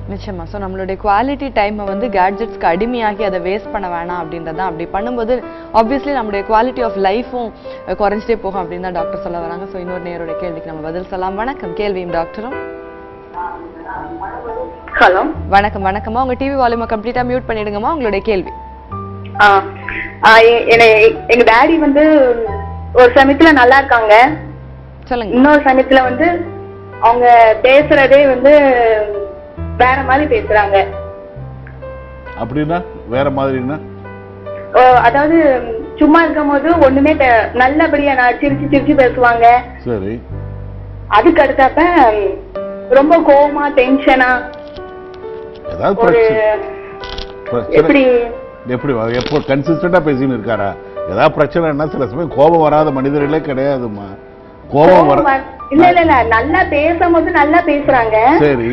நிச்சயமா ஸோ நம்மளுடைய குவாலிட்டி டைமை வந்து கேட்ஜெட்ஸ்க்கு அடிமையாகி அதை வேஸ்ட் பண்ண வேணாம் அப்படின்றதான் அப்படி பண்ணும்போது ஆப்வியஸ்லி நம்மளுடைய குவாலிட்டி ஆஃப் லைஃபும் குறைஞ்சிட்டே போகும் அப்படின்னு தான் டாக்டர் சொல்ல வராங்க ஸோ இன்னொரு நேரோட கேள்விக்கு நம்ம பதில் சொல்லலாம் வணக்கம் கேள்வியும் டாக்டரும் ஹலோ வணக்கம் வணக்கம்மா உங்க டிவி வால்யூமை கம்ப்ளீட்டா மியூட் பண்ணிடுங்கம்மா உங்களுடைய கேள்வி ஆ ஆ, எ- என்னை- எங்க டாடி வந்து ஒரு சமயத்துல நல்லா இருக்காங்க சொல்லுங்க இன்னொரு சமயத்துல வந்து அவங்க பேசுறதே வந்து வேற மாதிரி பேசுறாங்க அப்படின்னா வேற மாதிரின்னா ஓ, அதாவது சும்மா இருக்கும் போது ஒண்ணுமே பே- நல்லபடியா நான் சிரிச்சு சிரிச்சு பேசுவாங்க சரி அதுக்கு அடுத்தப்ப ம், ரொம்ப கோவமா டென்ஷனா ஏதாவது ஒரு பிரச்சனை பிரச்சனை எப்படி எப்படி வ- எப்போ கன்சிஸ்டண்டா பேசின்னு இருக்காரா ஏதாவது பிரச்சனைன்னா சில சமயம் கோபம் வராத மனிதர்களே கிடையாதும்மா கோபம் வர கோவம் வர- இல்ல இல்ல இல்ல நல்லா பேசும்போது நல்லா பேசுறாங்க சரி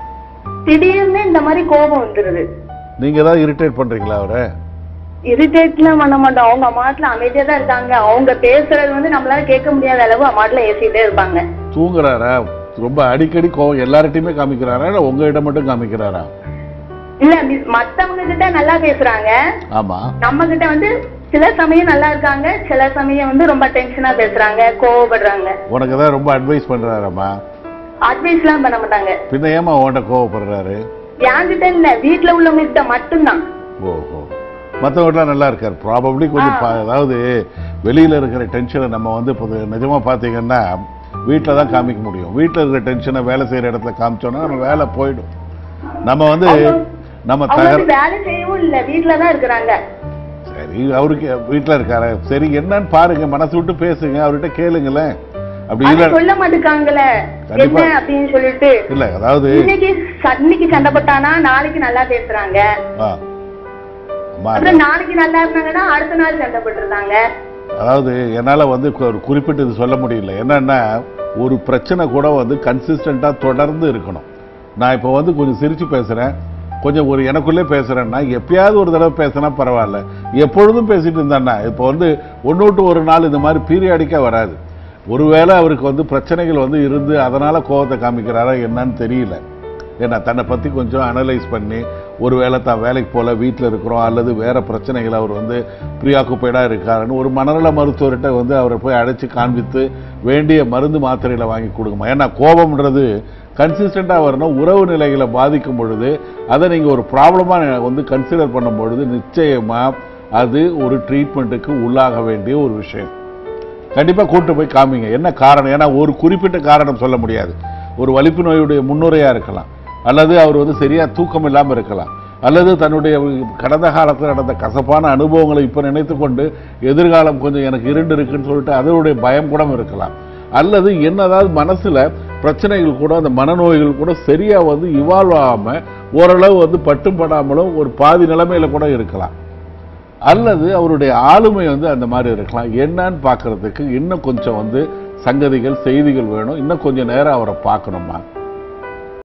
திடீர்னு இந்த மாதிரி கோபம் வந்துருது நீங்க ஏதாவது இரிட்டேட் பண்றீங்களா அவரை இரிட்டேட்லாம் பண்ண மாட்டோம் அவங்க அம்மாட்டுல அமைதியா தான் இருக்காங்க அவங்க பேசுறது வந்து நம்மளால கேட்க முடியாத அளவு அம்மாட்டுல ஏசிட்டே இருப்பாங்க தூங்குறாரா ரொம்ப அடிக்கடி கோவம் எல்லார்ட்டையுமே காமிக்கிறாரா இல்ல உங்ககிட்ட மட்டும் காமிக்கிறாரா இல்ல மி- மத்தவங்க கிட்ட நல்லா பேசுறாங்க ஆமா நம்ம கிட்ட வந்து சில சமயம் நல்லா இருக்காங்க சில சமயம் வந்து ரொம்ப டென்ஷனா பேசுறாங்க கோவப்படுறாங்க உனக்கு ஏதாவது ரொம்ப அட்வைஸ் பண்றாராம்மா அட்வைஸ் எல்லாம் பண்ண மாட்டாங்க பின்ன ஏமா உன்கிட்ட கோவப்படுறாரு என்கிட்ட இல்ல வீட்டுல உள்ளவங்க கிட்ட மட்டும்தான் ஓஹோ மற்றவங்களாம் நல்லா இருக்கார் ப்ராபப்ளி கொஞ்சம் பா- அதாவது வெளியில இருக்கிற டென்ஷனை நம்ம வந்து இப்போ நிஜமா பார்த்தீங்கன்னா வீட்டில் தான் காமிக்க முடியும் வீட்டில் இருக்கிற டென்ஷனை வேலை செய்யற இடத்துல காமிச்சோன்னா நம்ம வேலை போயிடும் நம்ம வந்து நம்ம அவங்க தகர வந்து வேலை செய்யவும் இல்ல வீட்டுல தான் இருக்கிறாங்க சரி அவருக்கு வீட்டில் இருக்காரு சரி என்னன்னு பாருங்க மனசு விட்டு பேசுங்க அவர்கிட்ட கேளுங்களேன் அப்படி அது இல்லை சொல்ல மாட்டுக்காங்கல்ல கண்டிப்பா. என்ன அப்படின்னு சொல்லிட்டு இல்லை அதாவது இன்னைக்கு ச- இன்னைக்கு சண்டை போட்டானா நாளைக்கு நல்லா பேசுறாங்க ஆ அம்மா, அப்புறம் நாளைக்கு நல்லா இருந்தாங்கன்னா அடுத்த நாள் சண்டை போட்டுருந்தாங்க அதாவது என்னால் வந்து கு- ஒரு குறிப்பிட்டு இது சொல்ல முடியல என்னன்னா ஒரு பிரச்சனை கூட வந்து கன்சிஸ்டண்ட்டாக தொடர்ந்து இருக்கணும் நான் இப்போ வந்து கொஞ்சம் சிரிச்சு பேசுகிறேன் கொஞ்சம் ஒரு எனக்குள்ளே பேசுகிறேன்னா எப்பயாவது ஒரு தடவை பேசினா பரவாயில்ல எப்பொழுதும் பேசிட்டு இருந்தான்னா இப்போ வந்து ஒன்று விட்டு ஒரு நாள் இந்த மாதிரி பீரியாடிக்காக வராது ஒருவேளை அவருக்கு வந்து பிரச்சனைகள் வந்து இருந்து அதனால் கோவத்தை காமிக்கிறாரா என்னன்னு தெரியல ஏன்னா தன்னை பற்றி கொஞ்சம் அனலைஸ் பண்ணி ஒருவேளை தான் வேலைக்கு போல வீட்டில் இருக்கிறோம் அல்லது வேற பிரச்சனைகள் அவர் வந்து ப்ரீஆக்குப்பைடாக இருக்காருன்னு ஒரு மனநல மருத்துவர்கிட்ட வந்து அவரை போய் அழைச்சி காண்பித்து வேண்டிய மருந்து மாத்திரைகளை வாங்கி கொடுங்கம்மா ஏன்னா கோபம்ன்றது கன்சிஸ்டண்ட்டாக வரணும் உறவு நிலைகளை பாதிக்கும் பொழுது அதை நீங்கள் ஒரு ப்ராப்ளமாக வந்து கன்சிடர் பண்ணும் பொழுது நிச்சயமாக அது ஒரு ட்ரீட்மெண்ட்டுக்கு உள்ளாக வேண்டிய ஒரு விஷயம் கண்டிப்பா கூட்டு போய் காமிங்க என்ன காரணம் ஏன்னா ஒரு குறிப்பிட்ட காரணம் சொல்ல முடியாது ஒரு வலிப்பு நோயுடைய முன்னுரையா இருக்கலாம் அல்லது அவர் வந்து சரியா தூக்கம் இல்லாம இருக்கலாம் அல்லது தன்னுடைய கடந்த காலத்தில் நடந்த கசப்பான அனுபவங்களை இப்ப நினைத்து கொண்டு எதிர்காலம் கொஞ்சம் எனக்கு இருண்டு இருக்குன்னு சொல்லிட்டு அதனுடைய பயம் கூட இருக்கலாம் அல்லது என்னதாவது மனசுல பிரச்சனைகள் கூட அந்த மனநோய்கள் கூட சரியா வந்து இவால்வ் ஆகாம ஓரளவு வந்து பட்டும் படாமலும் ஒரு பாதி நிலைமையில கூட இருக்கலாம் அல்லது அவருடைய ஆளுமை வந்து அந்த மாதிரி இருக்கலாம் என்னன்னு பார்க்கறதுக்கு இன்னும் கொஞ்சம் வந்து சங்கதிகள் செய்திகள் வேணும் இன்னும் கொஞ்சம் நேரம் அவரை பார்க்கணுமா